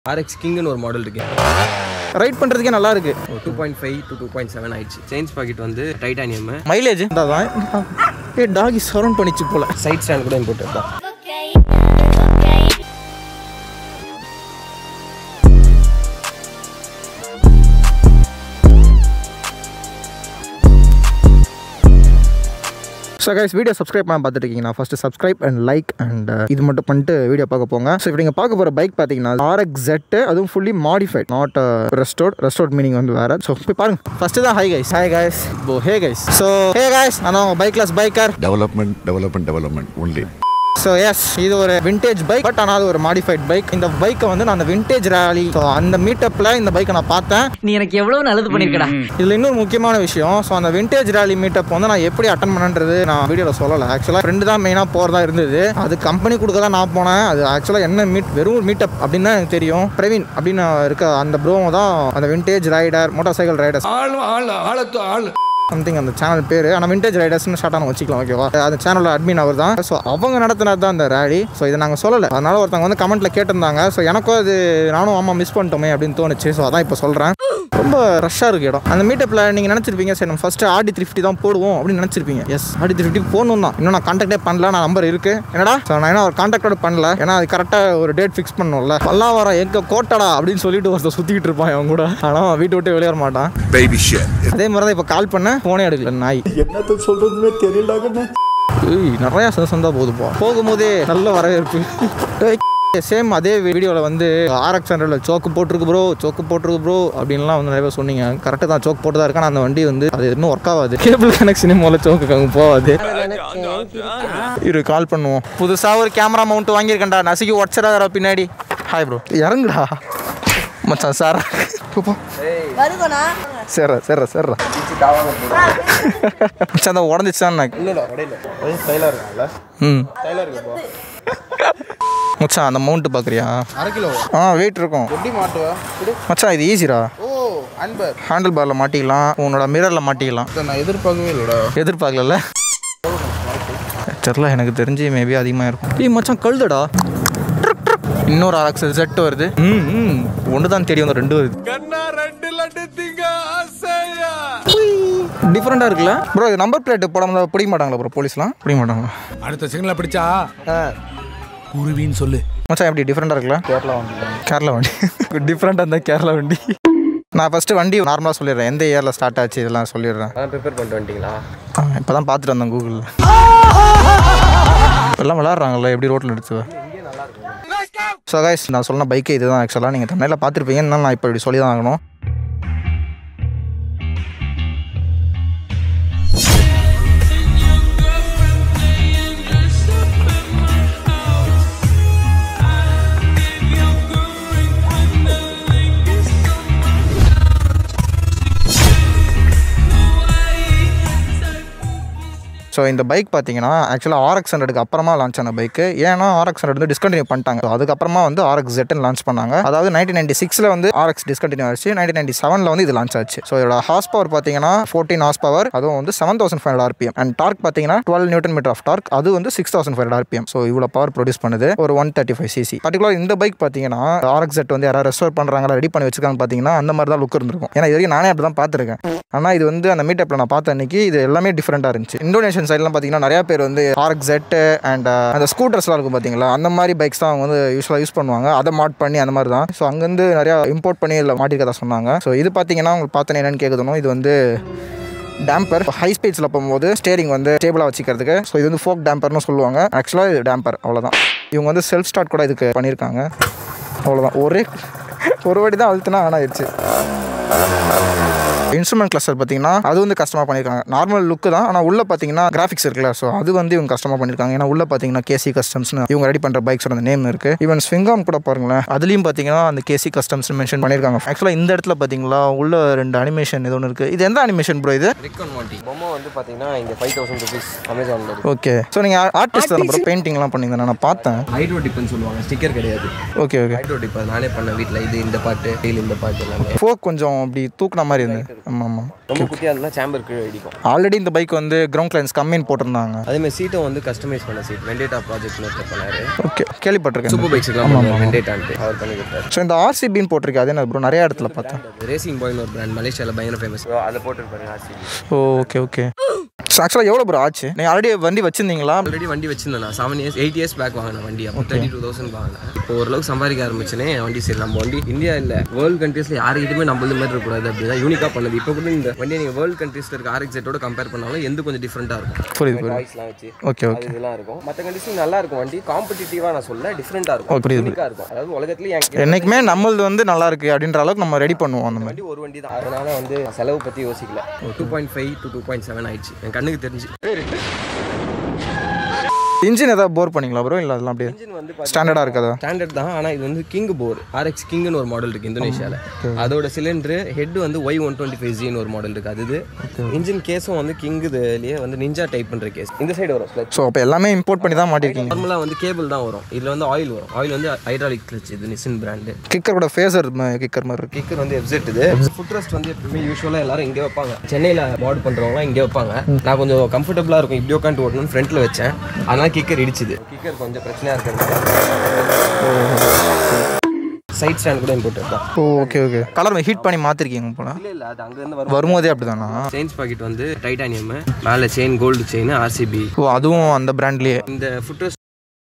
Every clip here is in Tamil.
ஆர்எக்ஸ் கிங்னு ஒரு மாடல் இருக்கு ரைட் பண்ணுறதுக்கே நல்லா இருக்கு two point five to two point seven ஆயிடுச்சு சேஞ்ச் பாக்கெட் வந்து டைட்டானியம் மைலேஜ் தான் ஏ டாகி சரௌண்ட் பண்ணிச்சு போல சைட் ஸ்டாண்ட் கூட இம்போர்ட் தான் ஸோ கைஸ் வீடியோ சப்ஸ்கிரைப் பண்ண பார்த்துட்டு இருக்கீங்கன்னா first subscribe and like and இது மட்டும் பண்ணிட்டு வீடியோ பார்க்க போங்க ஸோ இப்போ நீங்கள் பார்க்க போகிற பைக் பார்த்தீங்கன்னா ஆர்எக்ஸ் ஜெட்டு அதுவும் fully modified not restored restored meaning வந்து வேறு ஸோ போய் பாருங்க ஃபஸ்ட்டு தான் ஹை கைஸ் ஹாய் கைஸ் போ hey guys so hey guys நான் உங்கள் பைக்லஸ் biker development, development, development only. So yes இது ஒரு விண்டேஜ் பைக் பட் ஆனால் அது ஒரு மாடிஃபைட் பைக் இந்த பைக்கை வந்து நான் அந்த விண்டேஜ் ரேலி ஸோ அந்த மீட்டப்பில் இந்த பைக்கை நான் பார்த்தேன் நீ எனக்கு எவ்வளவு நல்லது பண்ணிருக்கடா இதில் இன்னொரு முக்கியமான விஷயம் ஸோ அந்த விண்டேஜ் ரேலி மீட்டப் வந்து நான் எப்படி அட்டன் பண்ணன்றது நான் வீடியோவில் சொல்லலை ஆக்சுவலாக ரெண்டு தான் மெயினாக போகிறதா இருந்தது அது கம்பெனி கொடுக்க தான் நான் போனேன் அது ஆக்சுவலாக என்ன மீட் வெறும் மீட்டப் அப்படின்னு தான் எனக்கு தெரியும் பிரவீன் அப்படின்னு இருக்க அந்த ப்ரோ தான் அந்த vintage rider motorcycle riders ஆள் ஆள் ஆளத்து ஆள் சம்திங் அந்த சேனல் பேர் ஆனால் விண்டேஜ் ரைடர்ஸ்னு ஷார்ட்டாக வச்சுக்கலாம் ஓகேவா அந்த சேனலோட அட்மின் அவர் தான் ஸோ அவங்க நடத்தினது தான் அந்த ரேலி ஸோ இதை நாங்கள் சொல்லலை அதனால ஒருத்தவங்க வந்து கமெண்ட்ல கேட்டிருந்தாங்க ஸோ எனக்கும் அது நானும் ஆமாம் மிஸ் பண்ணிட்டோமே அப்படின்னு தோணுச்சு ஸோ அதான் இப்போ சொல்கிறேன் ரொம்ப ரஷ்ஷாக இருக்கு இடம் அந்த மீட்டப்பில் நீங்கள் நினச்சிருப்பீங்க சரி நம்ம ஃபஸ்ட்டு ஆடி த்ரீ ஃபிஃப்டி தான் போடுவோம் அப்படின்னு நினச்சிருப்பீங்க எஸ் ஆடி த்ரீ ஃபிஃப்டி போகணும் தான் இன்னும் நான் கான்டாக்டே பண்ணல நான் நம்பர் இருக்கு என்னடா ஸோ நான் என்ன ஒரு கான்டாக்டோட பண்ணல ஏன்னா அது கரெக்டாக ஒரு டேட் ஃபிக்ஸ் பண்ணணும்ல பல்லாம் வர எங்க கோட்டடா அப்படின்னு சொல்லிட்டு ஒருத்தர் சுற்றிக்கிட்டு இருப்பான் அவன் கூட ஆனால் வீட்டை விட்டு வெளியே வர மாட்டான் Baby shit. அதே மாதிரி தான் இப்போ கால் பண்ண ஃபோனே எடுக்கல நாய் என்னத்த சொல்றதுமே தெரியலங்கண்ணே ஏய் நிறையா சந்தோஷம் தான் போகுதுப்பா போகும்போதே நல்ல வரவேற்பு சேம் அதே வீடியோவில் வந்து ஆர்எக்ஸ் ஹண்ட்ரடில் சோக்கு போட்டிருக்கு ப்ரோ சோக்கு போட்டிருக்கு ப்ரோ அப்படின்லாம் வந்து நிறைய பேர் சொன்னீங்க கரெக்டாக தான் சோக்கு போட்டு தான் இருக்கேன் அந்த வண்டி வந்து அது இன்னும் ஒர்க் ஆகாது கேபிள் கனெக்ஷனே முதல்ல சோக்கு அங்கே போகாது இரு கால் பண்ணுவோம் புதுசாக ஒரு கேமரா மவுண்ட் வாங்கியிருக்கேன்டா நசுக்கி உடச்சிடாதடா பின்னாடி ஹாய் ப்ரோ இறங்குடா மச்சான் சார் போ வருகண்ணா சேர்றா சேர்றா சேர்றா மச்சான் அந்த உடஞ்சிச்சான் இல்லைடா கடையில் ஸ்டைலாக இருக்கும்ல ம் ஸ்டைலாக இருக்குப்பா மச்சான் அந்த மவுண்ட் பார்க்குறியா அரை கிலோ ஆ வெயிட் இருக்கும் எப்படி மாட்டுவா கொடு மச்சான் இது ஈஸிடா ஓ அன்பர் ஹேண்டில் பாரில் மாட்டிக்கலாம் உன்னோட மிரரில் மாட்டிக்கலாம் இதை நான் எதிர்பார்க்கவே இல்லைடா எதிர்பார்க்கல தெரில எனக்கு தெரிஞ்சு மேபி அதிகமாக இருக்கும் ஏய் மச்சான் கழுதடா இன்னொரு ஆர்எக்ஸ் செட் வருது ம் ம் ஒன்று தான் தெரியும் இந்த ரெண்டு வருது டிஃப்ரெண்டாக இருக்குல்ல ப்ரோ இது நம்பர் பிளேட் போடாம பிடிக்க மாட்டாங்களா ப்ரோ போலீஸ்லாம் பிடிக்க மாட்டாங்களா அடுத்த சிக்னலை பிடிச்சா குருவின்னு சொல்லு மச்சான் எப்படி டிஃப்ரெண்டாக இருக்குல்ல கேரளா வண்டி கேரளா வண்டி டிஃப்ரெண்டாக இருந்தால் கேரளா வண்டி நான் ஃபஸ்ட்டு வண்டி நார்மலாக சொல்லிடுறேன் எந்த இயரில் ஸ்டார்ட் ஆச்சு இதெல்லாம் சொல்லிடுறேன் அதான் ப்ரிப்பேர் பண்ணிட்டு வந்துட்டீங்களா இப்போ தான் பார்த்துட்டு வந்தேன் கூகுளில் எல்லாம் விளாட்றாங்கல்ல எப்படி ரோட்டில் எடுத்து ஸோ கைஸ் நான் சொன்ன பைக்கே இதுதான் ஆக்சுவலாக நீங்கள் தண்ணியில் பார்த்துருப்பீங்க இருந்தாலும் நான் இப்போ இப்படி சொல்லி தான் ஆகணும் ஸோ இந்த பைக் பார்த்தீங்கன்னா ஆக்சுவலாக ஆர்எக்ஸ் ஹண்ட்ரடுக்கு அப்புறமா லான்ச் ஆன பைக்கு ஏன்னா ஆர்எக்ஸ் ஹண்ட்ரட் வந்து டிஸ்கண்டினியூ பண்ணிட்டாங்க So, அதுக்கப்புறமா வந்து ஆர்எக்ஸ் ஜெட்னு லான்ச் பண்ணாங்க அதாவது நைன்டீன் நைன்டி சிக்ஸில் வந்து ஆர்எக்ஸ் டிஸ்கண்டினியூ ஆச்சு நைன்டீன் நைன்டி செவனில் வந்து இது லான்ச் ஆச்சு ஸோ இதோட ஹார்ஸ் பவர் பார்த்தீங்கன்னா ஃபோர்டீன் ஹார்ஸ் பவர் அதுவும் வந்து seven thousand five RPM and torque பார்த்தீங்கன்னா twelve newton metre of torque அது வந்து six thousand five RPM so இவ்வளோ பவர் ப்ரொடியூஸ் பண்ணுது ஒரு one thirty five CC particular இந்த பைக் பார்த்தீங்கன்னா ஆர்எக்ஸ் ஜெட் வந்து யாராவது ரெஸ்டோர் பண்ணுறாங்களா ரெடி பண்ணி வச்சிருக்காங்க பார்த்தீங்கன்னா அந்த மாதிரி தான் லுக் இருந்திருக்கும் ஏன்னா இது வரைக்கும் நானே அப்படி தான் பார்த்துருக்கேன் ஆனால் இது வந்து அந்த மீட்டப்பில் நான் பார்த்த அன்னைக்கு இது எல்லாமே டிஃப்ரெண்ட்டாக இருந்துச்சு இந்தோனேஷன் சைட்லாம் பார்த்தீங்கன்னா நிறைய பேர் வந்து ஆர்எக்ஸ் ஜெட் அண்ட் அந்த ஸ்கூட்டர்ஸ்லாம் இருக்கும் பார்த்தீங்களா அந்த மாதிரி பைக்ஸ் தான் அவங்க வந்து யூஸ்வலாக யூஸ் பண்ணுவாங்க அதை மாட் பண்ணி அந்த மாதிரி தான் ஸோ அங்கேருந்து நிறையா இம்போர்ட் பண்ணி இதில் மாட்டிருக்கதா சொன்னாங்க ஸோ இது பார்த்தீங்கன்னா உங்களுக்கு பார்த்தோன்னே என்னன்னு கேட்கணும் இது வந்து டேம்பர் ஹை ஸ்பீட்ஸில் போகும்போது ஸ்டேரிங் வந்து ஸ்டேபிளாக வச்சுக்கிறதுக்கு ஸோ இது வந்து ஃபோக் டேம்பர்னு சொல்லுவாங்க ஆக்சுவலாக இது டேம்பர் அவ்வளோதான் இவங்க வந்து செல்ஃப் ஸ்டார்ட் கூட இதுக்கு பண்ணியிருக்காங்க அவ்வளோதான் ஒரே ஒரு வாட்டி தான் அழுத்தினா ஆன் ஆயிடுச்சு இன்ஸ்ட்ருமெண்ட் கிளஸ்டர் பார்த்தீங்கன்னா அது வந்து கஷ்டமாக பண்ணியிருக்காங்க நார்மல் லுக்கு தான் ஆனால் உள்ள பார்த்தீங்கன்னா கிராஃபிக்ஸ் இருக்குல்ல ஸோ அது வந்து இவங்க கஷ்டமாக பண்ணியிருக்காங்க ஏன்னா உள்ள பார்த்தீங்கன்னா கேசி கஸ்டம்ஸ்னு இவங்க ரெடி பண்ணுற பைக்ஸோட அந்த நேம் இருக்குது ஈவன் ஸ்விங்காம் கூட பாருங்களேன் அதுலேயும் பார்த்தீங்கன்னா அந்த கேசி கஸ்டம்ஸ் மென்ஷன் பண்ணியிருக்காங்க ஆக்சுவலாக இந்த இடத்துல பார்த்தீங்களா உள்ள ரெண்டு அனிமேஷன் இது ஒன்று இருக்குது இது எந்த அனிமேஷன் ப்ரோ இது ரிக் ஒன் மாட்டி பொம்மை வந்து பார்த்தீங்கன்னா இங்கே ஃபைவ் தௌசண்ட் ருபீஸ் அமேசானில் இருக்கு ஓகே ஸோ நீங்கள் ஆர்டிஸ்ட் தான் ப்ரோ பெயிண்டிங்லாம் பண்ணியிருந்தேன் நான் பார்த்தேன் ஹைட்ரோ டிப்னு சொல்லுவாங்க ஸ்டிக்கர் கிடையாது ஓகே ஓகே ஹைட்ரோ டிப் அது நானே பண்ணேன் வீட்டில் இது இந்த பாட்டு டெய்லி இந்த பாட்டு எல்லாமே ஃபோக் கொஞ்சம் அப்படி தூக்குன மாதிரி இருந்தது ஆமாம் ஆமாம் ரொம்ப குட்டியாக இருந்தால் சேம்பர் கீழே இடிக்கும் ஆல்ரெடி இந்த பைக் வந்து கிரவுண்ட் கிளைன்ஸ் கம்மின்னு போட்டிருந்தாங்க அதேமாதிரி சீட்டும் வந்து கஸ்டமைஸ் பண்ண சீட் வெண்டேட்டா ப்ராஜெக்ட்னு ஒருத்தர் பண்ணாரு ஓகே கேள்விப்பட்டிருக்கேன் சூப்பர் பைக்ஸ்லாம் பண்ணுவாங்க வெண்டேட்டான்ட்டு அவர் பண்ணி கொடுத்தாரு ஸோ இந்த ஆர்சிபின்னு போட்டிருக்கு அது என்ன ப்ரோ நிறைய இடத்துல பார்த்தேன் ரேசிங் பாய்னு ஒரு பிராண்ட் மலேசியாவில் பயங்கர ஃபேமஸ் அதில் போட்டுருப்பாரு RCB oh okay okay so ஆக்சுவலாக எவ்வளோ ப்ரோ ஆச்சு நீங்கள் ஆல்ரெடி வண்டி வச்சிருந்தீங்களா ஆல்ரெடி வண்டி வச்சிருந்தேன் நான் seven years eight years back வாங்கினேன் வண்டி அப்போ தேர்ட்டி டூ தௌசண்ட் வாங்கினேன் இப்போ ஓரளவுக்கு சம்பாதிக்க ஆரம்பிச்சேனே என் வண்டி சரி நம்ம வண்டி இந்தியா இல்லை வேர்ல்டு கண்ட்ரீஸில் யாருக்கிட்டுமே நம்மளது மாதிரி இருக்கக்கூடாது அப்படிதான் யூனிக்காக பண்ணது இப்போ கூட இந்த வண்டியை நீங்கள் வேர்ல்டு கண்ட்ரீஸில் இருக்க ஆர்எக்ஸ் ஜெட்டோட கம்பேர் பண்ணாலும் எந்த கொஞ்சம் டிஃப்ரெண்ட்டாக இருக்கும் புரியுது புரியுது வாய்ஸ்லாம் வச்சு ஓகே அது ஓகே இதெல்லாம் இருக்கும் மற்ற கண்டிஷன் நல்லா இருக்கும் வண்டி காம்படிட்டிவாக நான் சொல்ல டிஃப்ரெண்ட்டாக ஓ, இருக்கும் புரியுது. யூனிக்காக இருக்கும் அதாவது உலகத்துலேயே என் என்றைக்குமே நம்மளது வந்து நல்லா இருக்கு அப்படின்ற அளவுக்கு நம்ம ரெடி பண்ணுவோம் அந்த மாதிரி வண்டி ஒரு வண்டி தான் அதனால வந்து செலவு பற்றி யோசிக்கல two point five to two point seven ஆயிடுச்சு என் கண்ணுக்கு தெரிஞ்சு இன்ஜின் ஏதாவது போர் பண்ணீங்களா ப்ரோ இல்லை அதெல்லாம் அப்படியே இன்ஜின் வந்து ஸ்டாண்டர்டாக இருக்காதா ஸ்டாண்டர்ட் தான் ஆனால் இது வந்து கிங் போர் ஆர்எக்ஸ் கிங்னு ஒரு மாடல் இருக்குது இந்தோனேஷியாவில் அதோட சிலிண்டரு ஹெட் வந்து ஒய் ஒன் டுவெண்ட்டி ஃபைவ் ஜின்னு ஒரு மாடல் இருக்குது அது இது இன்ஜின் கேஸும் வந்து கிங் இதுலேயே வந்து நிஞ்சா டைப் பண்ணுற கேஸ் இந்த சைடு வரும் ஸ்லெச் ஸோ அப்போ எல்லாமே இம்போர்ட் பண்ணி தான் மாட்டிருக்கீங்க நார்மலாக வந்து கேபிள் தான் வரும் இதில் வந்து ஆயில் வரும் ஆயில் வந்து ஹைட்ராலிக் கிளச் இது நிசின் பிராண்டு கிக்கர் கூட ஃபேஸர் கிக்கர் மாதிரி இருக்கு கிக்கர் வந்து எஃப்செட் இது ஃபுட் ரெஸ்ட் வந்து எப்பவுமே யூஸ்வலாக எல்லாரும் இங்கே வைப்பாங்க சென்னையில் மாட் பண்ணுறவங்களாம் இங்கே வைப்பாங்க நான் கொஞ்சம் கம்ஃபர்டபுளாக இருக்கும் இப்படி உட்காந்து ஓட்டணும்னு ஃப்ரண்ட்டில் வச்சேன் அதனால கிக்கர் இடிச்சுது கிக்கர் கொஞ்சம் பிரச்சனையாக இருக்கிறதுனால சைட் ஸ்டாண்ட் கூட இம்போர்ட் தான் oh okay okay colour heat பண்ணி மாற்றிருக்கீங்க போல இல்லை இல்லை அது அங்கேருந்து வரும் வரும்போதே அப்படிதானா செயின்ஸ் பாக்கெட் வந்து டைட்டானியம் மேலே chain gold chain RCB oh அதுவும் அந்த பிராண்ட்லேயே இந்த ஃபுட் ரெஸ்ட்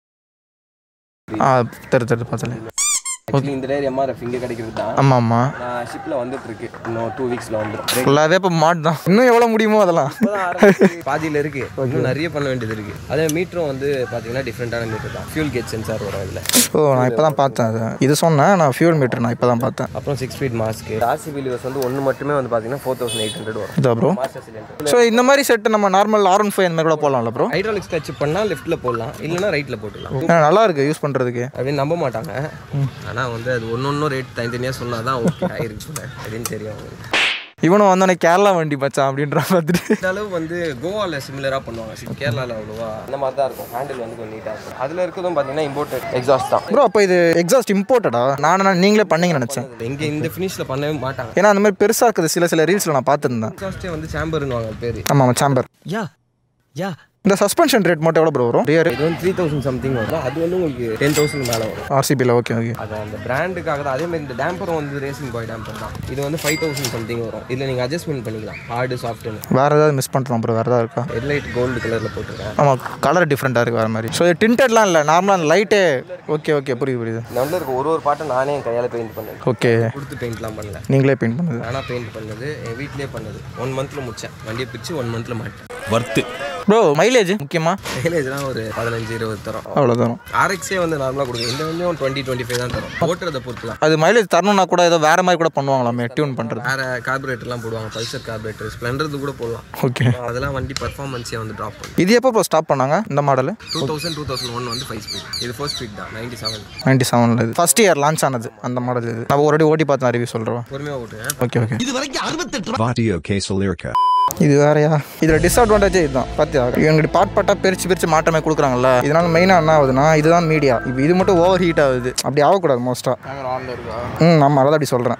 ஆ தெரு தெரு பார்த்தல ஆக்சுவலி இந்த லேயர் எம்ஆர்எஃப் இங்கே கிடைக்கிறது தான் ஆமாம் ஆமாம் நான் ஷிப்பில் வந்துட்டு இருக்கு இன்னும் டூ வீக்ஸில் வந்துடும் ஃபுல்லாகவே இப்போ மாட் தான் இன்னும் எவ்வளோ முடியுமோ அதெல்லாம் பாதியில் இருக்கு இன்னும் நிறைய பண்ண வேண்டியது இருக்கு அதே மீட்டரும் வந்து பார்த்தீங்கன்னா டிஃப்ரெண்டான மீட்டர் தான் ஃபியூல் கேட் சென்சார் வரும் இதில் ஓ நான் இப்போ தான் பார்த்தேன் அது இது சொன்னேன் நான் ஃபியூல் மீட்டர் நான் இப்போ தான் பார்த்தேன் அப்புறம் six feet mask RCB levers வந்து ஒன்று மட்டுமே வந்து பார்த்தீங்கன்னா ஃபோர் தௌசண்ட் எயிட் ஹண்ட்ரட் வரும் இதா ப்ரோ மாஸ்டர் சிலிண்டர் ஸோ இந்த மாதிரி செட்டு நம்ம நார்மல் ஆர் ஒன் ஃபைவ் அந்த மாதிரி கூட போடலாம்ல ப்ரோ ஹைட்ராலிக்ஸ் டச் பண்ணால் லெஃப்ட்டில் போடலாம் இல்லைன்னா ரைட்டில் போட்டுடலாம் நல்லா இருக்கு யூஸ் பண்ணுறதுக்கு அப்படின்னு நம்ப மாட்டாங்க ஆனால் வந்து அது ஒன்று ஒன்றும் ரேட் தனித்தனியாக சொன்னால் தான் ஓகே ஆயிருக்கு சொல்ல அப்படின்னு தெரியும் அவங்களுக்கு இவனும் வந்தோடனே கேரளா வண்டி மச்சான் அப்படின்ற பார்த்துட்டு இந்த அளவு வந்து கோவாவில் சிமிலராக பண்ணுவாங்க கேரளாவில் அவ்வளோவா அந்த மாதிரி தான் இருக்கும் ஹேண்டில் வந்து கொஞ்சம் நீட்டாக இருக்கும் அதில் இருக்கிறதும் பார்த்தீங்கன்னா இம்போர்ட்டட் எக்ஸாஸ்ட் தான் ப்ரோ அப்போ இது எக்ஸாஸ்ட் இம்போர்ட்டடா நான் நீங்களே பண்ணீங்கன்னு நினச்சேன் இங்கே இந்த ஃபினிஷில் பண்ணவே மாட்டாங்க ஏன்னா அந்த மாதிரி பெருசாக இருக்குது சில சில ரீல்ஸில் நான் பார்த்துருந்தேன் எக்ஸாஸ்டே வந்து சாம்பர்னு வாங்க பேர் ஆமாம் ஆமாம் சாம்பர் யா யா இந்த சஸ்பென்ஷன் ரேட் மட்டும் எவ்வளோ ப்ரோ வரும் ரியர் இது வந்து த்ரீ தௌசண்ட் சம்திங் வரும் அது வந்து உங்களுக்கு டென் தௌசண்ட் மேலே வரும் ஆர்சிபியில் ஓகே ஓகே அது அந்த பிராண்டுக்காக தான் அதே மாதிரி இந்த டேம்பரும் வந்து ரேசிங் பாய் டேம்பர் தான் இது வந்து ஃபைவ் தௌசண்ட் சம்திங் வரும் இதில் நீங்கள் அட்ஜஸ்ட்மெண்ட் பண்ணிக்கலாம் ஹார்டு சாஃப்ட்னு வேறு ஏதாவது மிஸ் பண்ணுறோம் ப்ரோ வேறு ஏதாவது இருக்கா ஹெட்லைட் கோல்டு கலரில் போட்டிருக்கேன் ஆமாம் கலர் டிஃப்ரெண்ட்டாக இருக்குது வேறு மாதிரி ஸோ இது டிண்டட்லாம் இல்லை நார்மலாக அந்த லைட்டே ஓகே ஓகே புரியுது புரியுது நல்ல இருக்க ஒரு ஒரு பாட்டை நானே என் கையால் பெயிண்ட் பண்ணேன் ஓகே கொடுத்து பெயிண்ட்லாம் பண்ணல நீங்களே பெயிண்ட் பண்ணுது நானாக பெயிண்ட் பண்ணது என் வீட்லேயே பண்ணது ஒன் மந்த்தில் முடிச்சேன் வண்டியை பிரித்து ஒன் மந்த்தில் மாட்டேன் வர்த்து ப்ரோ மைலேஜ் முக்கியமாக மைலேஜ்லாம் ஒரு பதினஞ்சு இருபது தரும் அவ்வளோ தரும் ஆர்எக்ஸே வந்து நார்மலாக கொடுக்கும் இந்த வண்டியும் டுவெண்ட்டி டுவெண்ட்டி ஃபைவ் தான் தரும் ஓட்டுறதை பொறுத்து தான் அது மைலேஜ் தரணும்னா கூட ஏதோ வேறு மாதிரி கூட பண்ணுவாங்களாமே டியூன் பண்ணுறது வேறு கார்பரேட்டர்லாம் போடுவாங்க பல்சர் கார்பரேட்டர் ஸ்ப்ளெண்டர்து கூட போடலாம் ஓகே அதெல்லாம் வண்டி பர்ஃபார்மன்ஸே வந்து ட்ராப் பண்ணும் இது எப்போ ப்ரோ ஸ்டாப் பண்ணாங்க இந்த model two thousand two thousand one வந்து ஃபைவ் ஸ்பீட் இது ஃபோர் ஸ்பீட் தான் நைன்டி செவன் நைன்டி செவனில் இது ஃபஸ்ட் இயர் லான்ச் ஆனது அந்த மாடல் இது நான் ஒரு வாட்டி ஓட்டி பார்த்து நான் ரிவ்யூ சொல்கிறேன் பொறுமையாக ஓட்டுங்க ஓகே ஓகே Vatio Quesalirica. இது வேறையா இதில் டிஸ்அட்வான்டேஜே இதுதான் பார்த்தியா இவங்க பார்ட் பார்ட்டாக பிரித்து பிரித்து மாற்றமே கொடுக்குறாங்கல்ல இதனால மெயினாக என்ன ஆகுதுன்னா இதுதான் மீடியா இப்போ இது மட்டும் ஓவர் ஹீட் ஆகுது அப்படி ஆகக்கூடாது மோஸ்ட்டாக ம் ஆமாம் அதான் அப்படி சொல்கிறேன்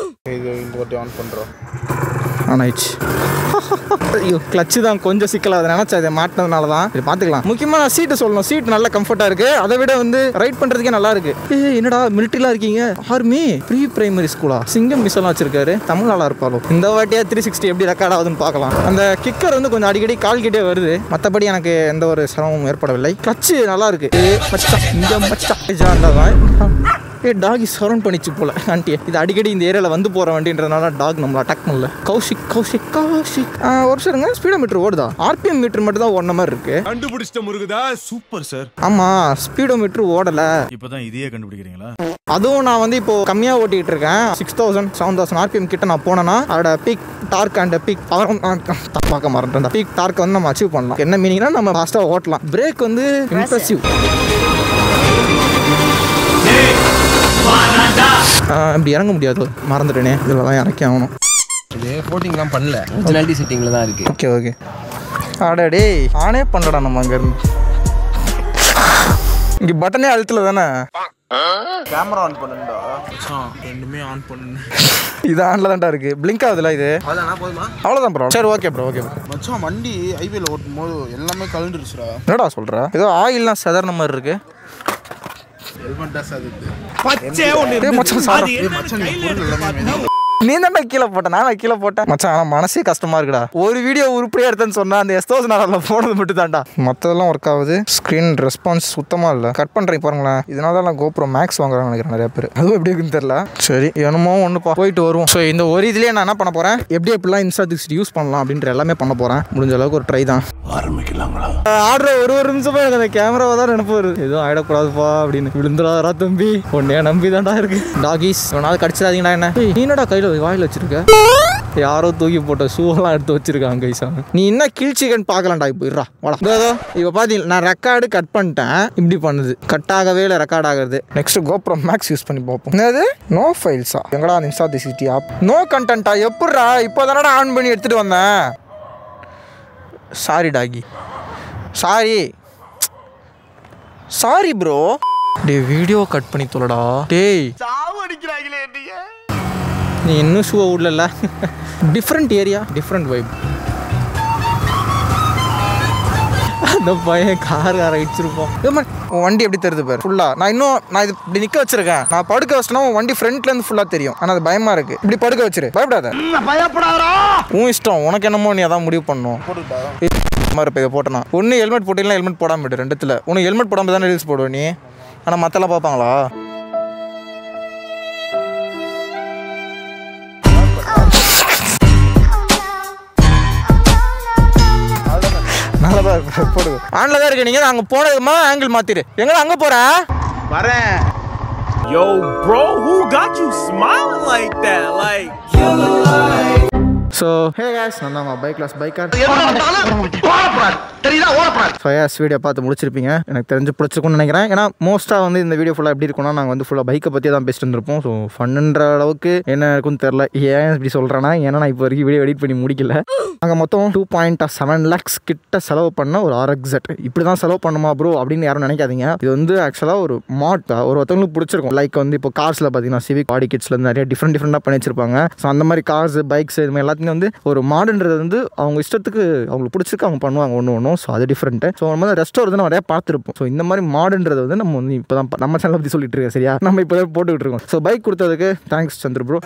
ஆன் ஆயிடுச்சு ஐயோ கிளச்சு தான் கொஞ்சம் சிக்கலாக அதை நினச்சா இதை மாட்டினதுனால தான் இது பார்த்துக்கலாம் முக்கியமாக நான் சீட்டு சொல்லணும் சீட் நல்ல கம்ஃபர்ட்டாக இருக்குது அதை விட வந்து ரைட் பண்ணுறதுக்கே நல்லா இருக்கு ஏ என்னடா மிலிட்ரிலாம் இருக்கீங்க ஆர்மி ப்ரீ பிரைமரி ஸ்கூலா சிங்கம் மிஸ் எல்லாம் வச்சிருக்காரு தமிழ் ஆளா இருப்பாளோ இந்த வாட்டியா த்ரீ சிக்ஸ்டி எப்படி ரெக்கார்ட் ஆகுதுன்னு பார்க்கலாம் அந்த கிக்கர் வந்து கொஞ்சம் அடிக்கடி கால் கிட்டே வருது மற்றபடி எனக்கு எந்த ஒரு சிரமமும் ஏற்படவில்லை கிளச்சு நல்லா இருக்கு ஏ மச்சான் இங்க மச்சான் இருந்தால் தான் ஏ டாகி சரௌண்ட் பண்ணிச்சு போல ஆண்டி இது அடிக்கடி இந்த ஏரியாவில் வந்து போகிற வண்டின்றதுனால டாக் நம்மள அட்டாக் பண்ணல கௌஷிக் கௌஷிக் கௌஷிக் ஆ, ஒரு சாருங்க ஸ்பீடோ மீட்டர் ஓடுதா ஆர்பிஎம் மீட்டர் மட்டும் தான் ஓடின மாதிரி இருக்கு கண்டுபிடிச்சிட்ட முருகுதா சூப்பர் சார் ஆமாம் ஸ்பீடோ மீட்டர் ஓடலை இப்பதான் இதையே கண்டுபிடிக்கிறீங்களா அதுவும் நான் வந்து இப்போ கம்மியாக ஓட்டிகிட்டு இருக்கேன் six thousand seven thousand RPM கிட்ட நான் போனேன்னா அதோட peak torque and peak power பார்க்க மாட்டேன் பீக் டார்க் வந்து நம்ம அச்சீவ் பண்ணலாம் என்ன மீனிங்னா நம்ம ஃபாஸ்ட்டாக ஓட்டலாம் பிரேக் வந்து இம்ப்ரெசிவ் இப்படி இறங்க முடியாது மறந்துட்டேனே இதில் தான் இறக்கி ஆகணும் இது ஃபோட்டிங்லாம் பண்ணல ஒரிஜினாலிட்டி செட்டிங்கில் தான் இருக்குது ஓகே ஓகே அடா டேய் ஆனே பண்ணடா நம்ம அங்கேருந்து இங்கே பட்டனே அழுத்தல தானே கேமரா ஆன் பண்ணுடா ரெண்டுமே ஆன் பண்ணு இது ஆன்ல தான்டா இருக்கு பிளிங்க் ஆகுதுல இது அவ்வளோதான் போதுமா அவ்வளோதான் ப்ரோ சரி ஓகே ப்ரோ ஓகே ப்ரோ மச்சான் வண்டி ஹைவேல ஓட்டும் போது எல்லாமே கலண்டுருச்சுடா என்னடா சொல்ற ஏதோ ஆயில்லாம் செதறின மாதிரி இருக்கு ஹெல்மெட் தான் சார் பச்சை ஒண்ணு ஏய் மச்சான் சாரி மச்சான் நீ பொருள் எல்லாமே நீ தான்டா கீழே போட்டேன் நான் கீழே போட்டேன் மச்சான் ஆனால் மனசே கஷ்டமா இருக்குடா ஒரு வீடியோ உருப்படியா எடுத்தேன்னு சொன்னா அந்த எஸ்தோஸ் நான் போனது மட்டும் தான்டா மற்றதெல்லாம் ஒர்க் ஆகுது ஸ்க்ரீன் ரெஸ்பான்ஸ் சுத்தமா இல்லை கட் பண்றீங்க பாருங்களேன் இதனால தான் நான் கோப்ரோ மேக்ஸ் வாங்குறாங்க நினைக்கிறேன் நிறைய பேர் அதுவும் எப்படி இருக்குன்னு தெரியல சரி என்னமோ ஒன்று போயிட்டு வருவோம் ஸோ இந்த ஒரு இதுலயே நான் என்ன பண்ண போறேன் எப்படி எப்படிலாம் இன்ஸ்டா சிக்ஸ்டி யூஸ் பண்ணலாம் அப்படின்ற எல்லாமே பண்ண போறேன் முடிஞ்ச அளவுக்கு ஒரு ட்ரை தான் ஆடுற ஒரு ஒரு நிமிஷமா எனக்கு அந்த கேமராவை தான் நினைப்பு வருது எதுவும் ஆயிடக்கூடாதுப்பா அப்படின்னு விழுந்துடாதரா தம்பி உன்னைய நம்பி தான்டா இருக்கு டாகிஸ் நாள் கடிச்சிடாதீங்கடா என்ன ஏய், நீ என்னடா கையில் வாயில் வச்சிருக்க யாரோ தூக்கி போட்ட ஷூவெல்லாம் எடுத்து வச்சிருக்காங்க கைசா நீ என்ன கில் சிக்கன் பார்க்கலாம்டா இப்போ இருடா வாடா இதோ, இதோ இப்போ பார்த்தீங்க நான் ரெக்கார்டு கட் பண்ணிட்டேன் இப்படி பண்ணுது கட் ஆகவே இல்லை ரெக்கார்ட் ஆகுறது நெக்ஸ்ட் கோப்ரோ மேக்ஸ் யூஸ் பண்ணி பார்ப்போம் என்னது நோ ஃபைல்ஸா எங்கடா Insta the city app no கண்டென்ட்டா எப்படிடா இப்போ தானடா ஆன் பண்ணி எடுத்துட்டு வந்தேன் sorry doggy sorry sorry bro டேய் வீடியோ கட் பண்ணி தொலைடா டேய் நீ இன்னும் ஷூவை விடல டிஃப்ரெண்ட் ஏரியா டிஃப்ரெண்ட் வைப் அந்த பையன் கார் கார அடிச்சிருப்போம் ஏம்மா, உன் வண்டி எப்படி தெரியுது பாரு ஃபுல்லா நான் இன்னும் நான் இது இப்படி நிக்க வச்சிருக்கேன் நான் படுக்க வச்சிட்டா உன் வண்டி ஃப்ரண்ட்ல இருந்து ஃபுல்லா தெரியும் ஆனா அது பயமா இருக்கு இப்படி படுக்க வச்சிரு பயப்படாத உன் இஷ்டம் உனக்கு என்னமோ நீ அதான் முடிவு பண்ணும் மாதிரி இப்போ இதை போட்டேனா ஒன்று ஹெல்மெட் போட்டிங்கன்னா ஹெல்மெட் போடாம விடு ரெண்டுத்துல உனக்கு ஹெல்மெட் போடாம தானே ரீல்ஸ் போடுவ நீ ஆனால் மற்றெல்லாம் பார்ப்பாங்களா நல்லதா இருக்கு போடு ஆன்ல தான் இருக்கு நீங்க அங்க போனதுமா ஆங்கிள் மாத்திரு எங்க அங்க போற வரேன் Yo, bro, who got you smiling like that? Like, so hey guys நான் தான் bike class biker so yes video பார்த்து முடிச்சிருப்பீங்க எனக்கு தெரிஞ்சு பிடிச்சிருக்கும்னு நினைக்கிறேன் ஏன்னா மோஸ்ட்டாக வந்து இந்த வீடியோ ஃபுல்லாக எப்படி இருக்கும்னா நாங்கள் வந்து ஃபுல்லாக பைக்கை பற்றி தான் பேசிட்டு இருந்திருப்போம் ஸோ ஃபன்னுன்ற அளவுக்கு என்ன இருக்குன்னு தெரில ஏன் இப்படி சொல்கிறேன்னா ஏன்னா நான் இப்போ வரைக்கும் வீடியோ எடிட் பண்ணி முடிக்கல நாங்கள் மொத்தம் டூ பாயிண்ட் செவன் லேக்ஸ் கிட்ட செலவு பண்ண ஒரு ஆர்எக்ஸட் இப்படி தான் செலவு பண்ணுமா ப்ரோ அப்படின்னு யாரும் நினைக்காதீங்க இது வந்து ஆக்சுவலாக ஒரு மாட் ஒரு ஒருத்தவங்களுக்கு பிடிச்சிருக்கும் லைக் வந்து இப்போ கார்ஸில் பார்த்தீங்கன்னா சிவிக் பாடி கிட்ஸ்ல நிறைய டிஃப்ரெண்ட் டிஃப்ரெண்டாக பண்ணி வச்சிருப்பாங்க ஸோ அந்த மாதிரி கார்ஸ் பைக்ஸ் இது மாதிரி எல்லாத்தையும் வந்து ஒரு மாடுன்றது வந்து அவங்க இஷ்டத்துக்கு அவங்களுக்கு பிடிச்சிருக்கு அவங்க பண்ணுவாங்க ஒன்று ஒன்றும் ஸோ அது டிஃப்ரெண்ட்டு ஸோ நம்ம வந்து ரெஸ்டோர் வந்து நிறைய பார்த்துருப்போம் ஸோ இந்த மாதிரி மாடுன்றது வந்து நம்ம வந்து இப்போ தான் நம்ம சேனல் பற்றி சொல்லிட்டு இருக்கோம் சரியா நம்ம இப்போ தான் போட்டுக்கிட்டு இருக்கோம் ஸோ பைக் கொடுத்ததுக்கு தேங்க்ஸ் சந்திர ப்ரோ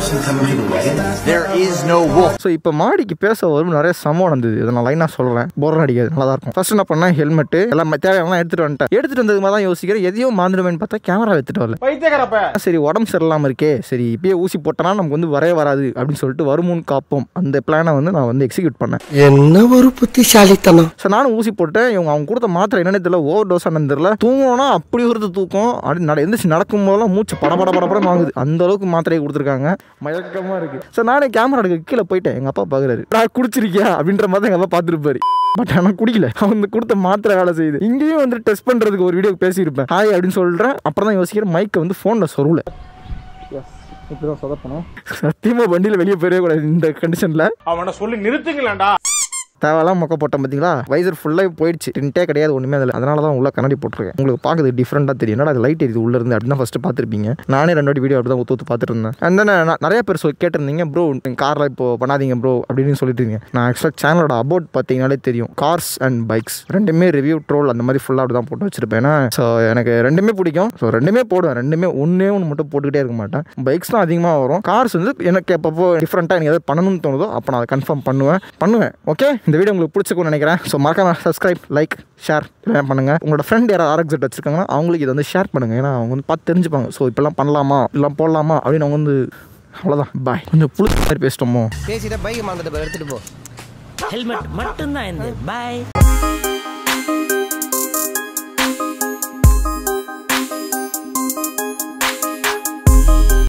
ஸோ இப்போ மாடிக்கு பேச வரும் நிறைய சம்பவம் நடந்தது இதை நான் லைனாக சொல்கிறேன் போர் அடிக்காது நல்லா தான் இருக்கும் ஃபர்ஸ்ட் என்ன பண்ணேன் ஹெல்மெட்டு எல்லாம் தேவையான எடுத்துட்டு வந்துட்டேன் எடுத்துட்டு வந்தது மாதிரி தான் யோசிக்கிறேன் எதையும் மாந்துடுவேன்னு பார்த்தா கேமரா எடுத்துட்டு வரல சரி உடம்பு சரியில்லாமல் இருக்கே சரி இப்பயே ஊசி போட்டனா நமக்கு வந்து வரவே வராது அப்படின்னு சொல்லிட்டு வருமுன் காப்போம் அந்த பிளானை வந்து நான் வந்து எக்ஸிக்யூட் பண்ணேன் என்ன ஒரு புத்திசாலித்தனம் ஸோ நானும் ஊசி போட்டேன் இவங்க அவங்க கொடுத்த மாத்திரை என்னன்னு தெரியல ஓவர் டோஸ் ஆனது தெரியல தூங்கணும்னா அப்படி ஒரு தூக்கம் அப்படி நட எந்திரிச்சு நடக்கும் போதெல்லாம் மூச்சு பட பட படப்படம் வாங்குது அந்த அளவுக்கு மாத்திரையை கொடுத்துருக்காங்க மயக்கமாக இருக்கு ஸோ நானே கேமரா எடுக்க கீழே போயிட்டேன் எங்கள் அப்பா பார்க்குறாரு நான் குடிச்சிருக்கியா அப்படின்ற மாதிரி எங்கள் அப்பா பார்த்துருப்பாரு பட் ஆனால் குடிக்கல அவன் கொடுத்த மாத்திரை வேலை செய்யுது இங்கேயும் வந்து டெஸ்ட் பண்ணுறதுக்கு ஒரு வீடியோ பேசியிருப்பேன் ஹாய் அப்படின்னு சொல்கிறேன் அப்புறம் தான் யோசிக்கிறேன் மைக்கை வந்து ஃபோனில் சொருவில் இப்படிதான் சொதப்பணும் சத்தியமாக வண்டியில் வெளியே போயிடவே கூடாது இந்த கண்டிஷனில் அவனை சொல்லி நிறுத்துங்களேன்டா தேவையெல்லாம் மொக்க போட்டேன் பார்த்தீங்களா வைசர் ஃபுல்லாக போயிடுச்சு டின்ட்டே கிடையாது ஒன்றுமே அதில் அதனால தான் உள்ள கண்ணாடி போட்டிருக்கேன் உங்களுக்கு பார்க்குறது டிஃப்ரெண்ட்டாக தெரியும் என்னடா அது லைட் எரியுது உள்ள இருந்து அப்படின்னு தான் ஃபஸ்ட்டு பார்த்துருப்பீங்க நானே ரெண்டு வாட்டி வீடியோ அப்படி தான் ஒத்து பார்த்துட்டு இருந்தேன் அந்த நிறைய பேர் சொல் கேட்டிருந்தீங்க ப்ரோ காரில் இப்போ பண்ணாதீங்க ப்ரோ அப்படின்னு சொல்லிட்டு இருந்தீங்க நான் ஆக்சுவலாக சேனலோட அபவுட் பார்த்தீங்கனாலே தெரியும் கார்ஸ் அண்ட் பைக்ஸ் ரெண்டுமே ரிவ்யூ ட்ரோல் அந்த மாதிரி ஃபுல்லாக அப்படி தான் போட்டு வச்சிருப்பேன் ஏன்னா ஸோ எனக்கு ரெண்டுமே பிடிக்கும் ஸோ ரெண்டுமே போடுவேன் ரெண்டுமே ஒன்றே ஒன்று மட்டும் போட்டுக்கிட்டே இருக்க மாட்டேன் பைக்ஸ் தான் அதிகமாக வரும் கார்ஸ் வந்து எனக்கு எப்பப்போ டிஃப்ரெண்ட்டாக எனக்கு எதாவது பண்ணணும்னு தோணுதோ அப்போ நான் அதை கன்ஃபார்ம் பண்ணுவேன் பண்ணுவேன் ஓகே இந்த வீடியோ உங்களுக்கு பிடிச்சிருக்கும்னு நினைக்கிறேன் ஸோ மறக்காம சப்ஸ்கிரைப் லைக் ஷேர் இதெல்லாம் பண்ணுங்கள் உங்களோட ஃப்ரெண்ட் யாராவது ஆர்எக்ஸெட் வச்சிருக்காங்கன்னா அவங்களுக்கு இதை வந்து ஷேர் பண்ணுங்கள் ஏன்னா அவங்க வந்து பார்த்து தெரிஞ்சுப்பாங்க ஸோ இப்போல்லாம் பண்ணலாமா இப்படிலாம் போடலாமா அப்படின்னு அவங்க வந்து அவ்வளோதான் பாய் கொஞ்சம் புளிச்ச மாதிரி பேசிட்டோமோ பேசிட்ட பைக் மாந்துட்டு எடுத்துட்டு போ ஹெல்மெட் மட்டும்தான் இந்த பாய்